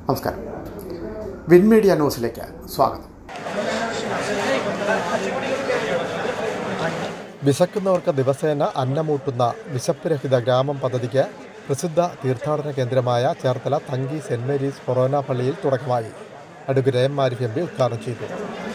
നമസ്കാരം win media ന്യൂസിലേക്ക് സ്വാഗതം വിശക്കുന്നവർക്ക് ദിവസേന അന്നമൂട്ടുന്ന വിശപ്പുരഹിത ഗ്രാമം പദ്ധതിക്ക് പ്രസിദ്ധ തീർത്ഥാടന കേന്ദ്രമായ Cherthala Thankey Saint Mary's Forane പള്ളിയിൽ തുടക്കമായി advocate M Arif M P ഉദ്ഘാടനം ചെയ്തു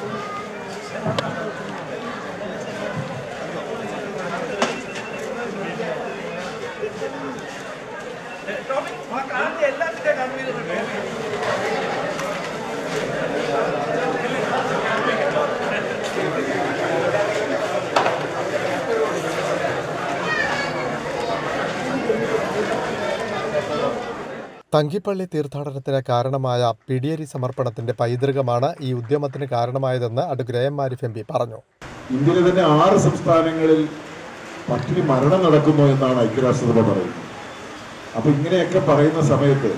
തങ്കിപ്പള്ളി തീർത്ഥാടനത്തിന് കാരണമായ പിടിയേരി സമർപ്പണത്തിന്റെ പൈതൃകമാണ് ഈ ഉദ്യമത്തിന് കാരണമായതെന്ന് advocate M Arif M P പറഞ്ഞു ഇന്ത്യയിലെ തന്നെ ആറ് സംസ്ഥാനങ്ങളിൽ പട്ടിണി മരണം നടക്കുന്നു എന്നാണ് ഐക്യരാഷ്ട്രസഭ പറയുന്നത് അപ്പൊ ഇങ്ങനെയൊക്കെ പറയുന്ന സമയത്ത്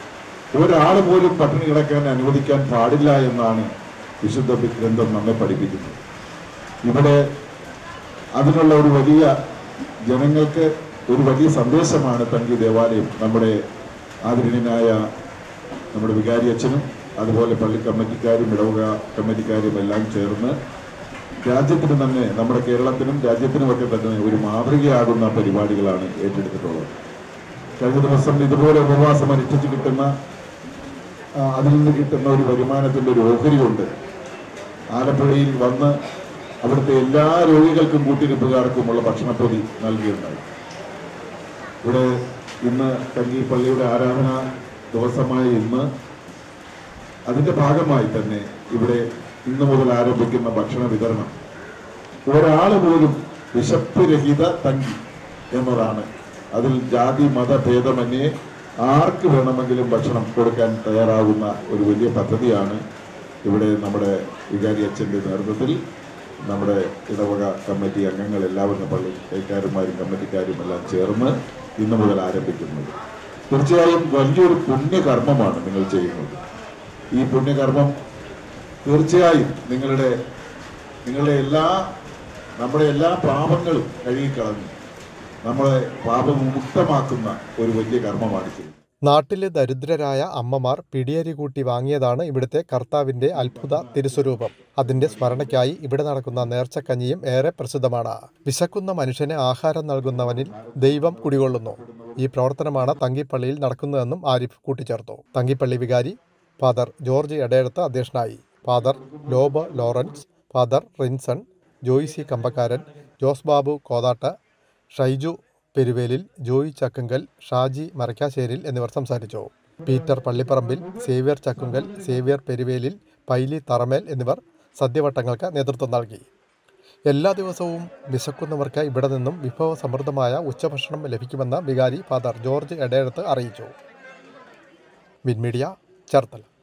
ഒരാൾ പോലും പട്ടിണി കിടക്കാൻ അനുവദിക്കാൻ പാടില്ല എന്നാണ് വിശുദ്ധ ഗ്രന്ഥം നമ്മെ പഠിപ്പിക്കുന്നത് ഇവിടെ അതിനുള്ള ഒരു വലിയ ജനങ്ങൾക്ക് ഒരു വലിയ സന്ദേശമാണ് തങ്കി ദേവാലയം നമ്മുടെ ആദരണീയനായ നമ്മുടെ വികാരി അച്ഛനും അതുപോലെ പള്ളി കമ്മിറ്റിക്കാരും ഇടവക കമ്മിറ്റിക്കാരും എല്ലാം ചേർന്ന് രാജ്യത്തിന് തന്നെ നമ്മുടെ കേരളത്തിനും രാജ്യത്തിനുമൊക്കെ തന്നെ ഒരു മാതൃകയാകുന്ന പരിപാടികളാണ് ഏറ്റെടുത്തിട്ടുള്ളത് കഴിഞ്ഞ ദിവസം ഇതുപോലെ ഉപവാസം അനുഷ്ഠിച്ച് കിട്ടുന്ന ആ, അതിൽ നിന്ന് കിട്ടുന്ന ഒരു വരുമാനത്തിന്റെ ഒരു ഓഹരി കൊണ്ട് ആലപ്പുഴയിൽ വന്ന് അവിടുത്തെ എല്ലാ രോഗികൾക്കും കൂട്ടിരിപ്പുകാർക്കുമുള്ള ഭക്ഷണപ്പൊതി നൽകിയിട്ടുണ്ടായി ഇവിടെ ഇന്ന് തങ്കി പള്ളിയുടെ ആരാധന ദിവസമായ ഇന്ന് അതിന്റെ ഭാഗമായി തന്നെ ഇവിടെ ഇന്ന് മുതൽ ആരംഭിക്കുന്ന ഭക്ഷണ വിതരണം ഒരാൾ പോലും വിശപ്പ് രഹിത തങ്കി എന്നതാണ് അതിൽ ജാതി മത ഭേദമന്യേ ആർക്ക് വേണമെങ്കിലും ഭക്ഷണം കൊടുക്കാൻ തയ്യാറാകുന്ന ഒരു വലിയ പദ്ധതിയാണ് ഇവിടെ നമ്മുടെ വികാരി അച്ഛൻ്റെ നേതൃത്വത്തിൽ നമ്മുടെ ഇടവക കമ്മിറ്റി അംഗങ്ങൾ എല്ലാവരും പള്ളിക്കാരുമാരും കമ്മിറ്റിക്കാരും എല്ലാം ചേർന്ന് ഇന്ന് മുതൽ ആരംഭിക്കുന്നത് തീർച്ചയായും വലിയൊരു പുണ്യകർമ്മമാണ് നിങ്ങൾ ചെയ്യുന്നത് ഈ പുണ്യകർമ്മം തീർച്ചയായും നിങ്ങളുടെ നിങ്ങളുടെ എല്ലാ നമ്മുടെ എല്ലാ പാപങ്ങളും കഴുകിക്കളഞ്ഞ് നമ്മളെ പാപമുക്തമാക്കുന്ന ഒരു വലിയ കർമ്മമാണ് ചെയ്യുന്നത് നാട്ടിലെ ദരിദ്രരായ അമ്മമാർ പിടിയേരി കൂട്ടി വാങ്ങിയതാണ് ഇവിടുത്തെ കർത്താവിന്റെ അത്ഭുത തിരുസ്വരൂപം അതിന്റെ സ്മരണയ്ക്കായി ഇവിടെ നടക്കുന്ന നേർച്ചക്കഞ്ഞിയും ഏറെ പ്രസിദ്ധമാണ് വിശക്കുന്ന മനുഷ്യന് ആഹാരം നൽകുന്നവനിൽ ദൈവം കുടികൊള്ളുന്നു ഈ പ്രവർത്തനമാണ് തങ്കിപ്പള്ളിയിൽ നടക്കുന്നതെന്നും ആരിഫ് കൂട്ടിച്ചേർത്തു തങ്കിപ്പള്ളി വികാരി ഫാദർ ജോർജ് എടയെടുത്ത് അധ്യക്ഷനായി ഫാദർ ലോബ് ലോറൻസ് ഫാദർ റിൻസൺ ജോയിസി കമ്പക്കാരൻ ജോസ് ബാബു കോതാട്ട് ഷൈജു പെരുവേലിൽ ജോയി ചക്കുങ്കൽ ഷാജി മരക്കാശ്ശേരിൽ എന്നിവർ സംസാരിച്ചു പീറ്റർ പള്ളിപ്പറമ്പിൽ സേവ്യർ ചക്കുങ്കൽ സേവ്യർ പെരുവേലിൽ പൈലി തറമേൽ എന്നിവർ സദ്യവട്ടങ്ങൾക്ക് നേതൃത്വം നൽകി എല്ലാ ദിവസവും വിശക്കുന്നവർക്ക് ഇവിടെ നിന്നും വിഭവസമൃദ്ധമായ ഉച്ചഭക്ഷണം ലഭിക്കുമെന്ന് വികാരി ഫാദർ ജോർജ് എടയെടുത്ത് അറിയിച്ചു വിൻമീഡിയ ചേർത്തല